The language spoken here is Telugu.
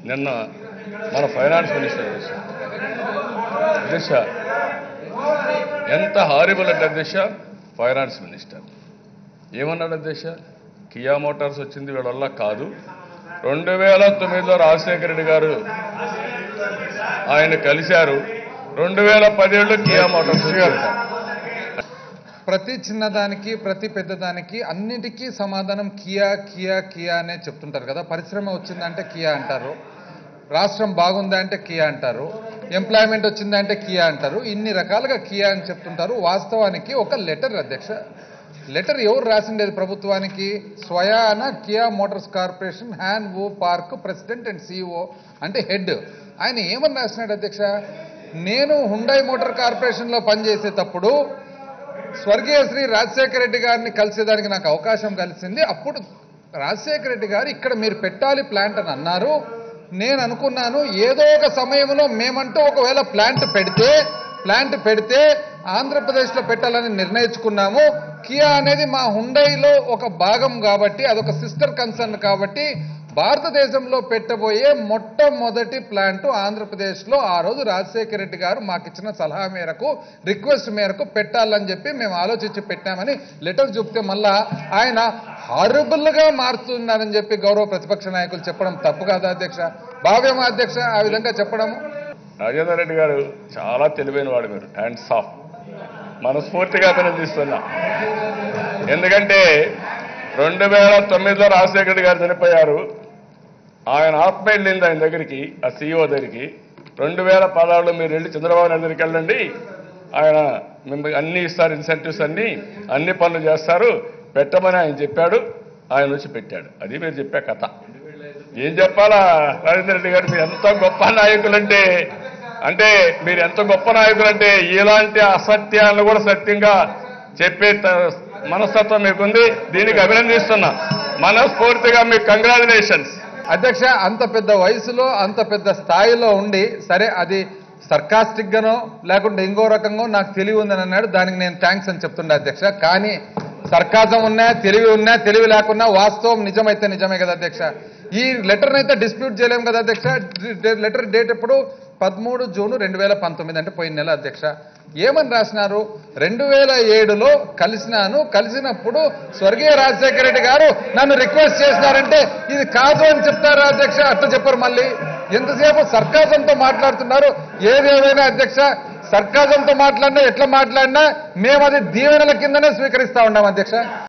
నిన్న మన ఫైనాన్స్ మినిస్టర్ చేశారు అధ్యక్ష ఎంత హారిబుల్ అంటే అధ్యక్ష ఫైనాన్స్ మినిస్టర్ ఏమన్నాడు అధ్యక్ష కియా మోటార్స్ వచ్చింది వీళ్ళ వల్ల కాదు రెండు వేల తొమ్మిదిలో రాజశేఖర రెడ్డి గారు ఆయన కలిశారు రెండు వేల పదిహేడులో కియా మోటార్స్ వచ్చారు ప్రతి చిన్నదానికి ప్రతి పెద్దదానికి అన్నిటికీ సమాధానం కియా కియా కియా అనే చెప్తుంటారు కదా పరిశ్రమ వచ్చిందంటే కియా అంటారు రాష్ట్రం బాగుందా అంటే కియా అంటారు ఎంప్లాయ్మెంట్ వచ్చిందంటే కియా అంటారు ఇన్ని రకాలుగా కియా అని చెప్తుంటారు వాస్తవానికి ఒక లెటర్ అధ్యక్ష లెటర్ ఎవరు రాసిండేది ప్రభుత్వానికి స్వయాన Kia Motors Corporation Han O Park president and CEO అంటే హెడ్ ఆయన ఏమని రాసినాడు అధ్యక్ష నేను హుండై మోటార్ కార్పొరేషన్లో పనిచేసేటప్పుడు స్వర్గీయ శ్రీ రాజశేఖర రెడ్డి గారిని కలిసేదానికి నాకు అవకాశం కలిసింది అప్పుడు రాజశేఖర రెడ్డి గారు ఇక్కడ మీరు పెట్టాలి ప్లాంట్ అని అన్నారు నేను అనుకున్నాను ఏదో ఒక సమయంలో మేమంటూ ఒకవేళ ప్లాంట్ పెడితే ప్లాంట్ పెడితే ఆంధ్రప్రదేశ్లో పెట్టాలని నిర్ణయించుకున్నాము కియా అనేది మా హుండైలో ఒక భాగం కాబట్టి అదొక సిస్టర్ కన్సర్న్ కాబట్టి భారతదేశంలో పెట్టబోయే మొట్టమొదటి ప్లాంట్ ఆంధ్రప్రదేశ్లో ఆ రోజు రాజశేఖర రెడ్డి గారు మాకు ఇచ్చిన సలహా మేరకు రిక్వెస్ట్ మేరకు పెట్టాలని చెప్పి మేము ఆలోచించి పెట్టామని లెటర్ చూపితే మళ్ళా ఆయన హారబుల్గా మారుతున్నారని చెప్పి గౌరవ ప్రతిపక్ష నాయకులు చెప్పడం తప్పు కాదా అధ్యక్ష భావ్యమా అధ్యక్ష ఆ విధంగా చెప్పడము రాజేందర్ రెడ్డి గారు చాలా తెలివైన వాడు మీరు హ్యాండ్స్ ఆఫ్ మనస్ఫూర్తిగా అభినందిస్తున్నా ఎందుకంటే రెండు వేల తొమ్మిదిలో రాజశేఖర రెడ్డి గారు చనిపోయారు ఆయన ఆత్మ వెళ్ళింది ఆయన దగ్గరికి ఆ సీఈఓ దగ్గరికి రెండు వేల పదహారులో మీరు వెళ్ళి చంద్రబాబు నాయుడు దగ్గరికి వెళ్ళండి ఆయన మిమ్మల్ని అన్ని ఇస్తారు ఇన్సెంటివ్స్ అన్ని అన్ని పనులు చేస్తారు పెట్టమని ఆయన చెప్పాడు ఆయన వచ్చి పెట్టాడు అది మీరు చెప్పే కథ ఏం చెప్పాలా రాజేంద్ర రెడ్డి గారు మీరు ఎంత గొప్ప నాయకులంటే అంటే మీరు ఎంత గొప్ప నాయకులంటే ఇలాంటి అసత్యాలను కూడా సత్యంగా చెప్పే త- మనస్తత్వం మీకుంది దీనికి అభినందిస్తున్నా మనస్ఫూర్తిగా మీకు కంగ్రాచులేషన్స్ అధ్యక్ష అంత పెద్ద వయసులో అంత పెద్ద స్థాయిలో ఉండి సరే అది సర్కాస్టిక్ గానో లేకుంటే ఇంకో రకంగా నాకు తెలివి ఉందని అన్నాడు దానికి నేను థ్యాంక్స్ అని చెప్తుండే అధ్యక్ష కానీ సర్కాజం ఉన్నా తెలివి ఉన్నా తెలివి లేకున్నా వాస్తవం నిజమైతే నిజమే కదా అధ్యక్ష ఈ లెటర్ని అయితే డిస్ప్యూట్ చేయలేం కదా అధ్యక్ష లెటర్ డేట్ ఎప్పుడు పదమూడు జూన్ రెండు వేల పంతొమ్మిది అంటే పోయిన నెల అధ్యక్ష ఏమని రాసినారు రెండు వేల ఏడులో కలిసినాను కలిసినప్పుడు స్వర్గీయ రాజశేఖర రెడ్డి గారు నన్ను రిక్వెస్ట్ చేసినారంటే ఇది కాదు అని చెప్తారా అధ్యక్ష అట్లా చెప్పారు మళ్ళీ ఎంతసేపు సర్కాజంతో మాట్లాడుతున్నారు ఏదేమైనా అధ్యక్ష సర్కాజంతో మాట్లాడినా ఎట్లా మాట్లాడినా మేము అది దీవెనల కిందనే స్వీకరిస్తా ఉన్నాం అధ్యక్ష